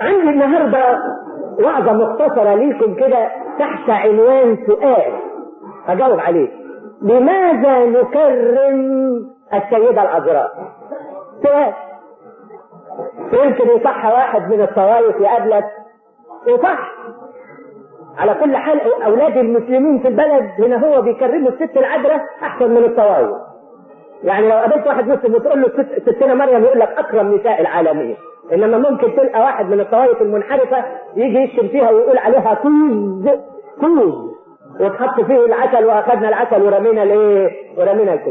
عندي النهارده وعظة مختصرة ليكم كده تحت عنوان سؤال هجاوب عليه لماذا نكرم السيدة العذراء؟ سؤال يمكن يصح واحد من الطوائف يقابلك يصح على كل حال اولاد المسلمين في البلد هنا هو بيكرموا الست العذراء احسن من الطوائف يعني لو قابلت واحد مسلم وتقول له ست- ستنا مريم يقول لك اكرم نساء العالمين انما ممكن تلقى واحد من الطوائف المنحرفه يجي يشتم فيها ويقول عليها كوز كوز وتحط فيه العسل واخذنا العسل ورمينا الايه؟ ورمينا الكوز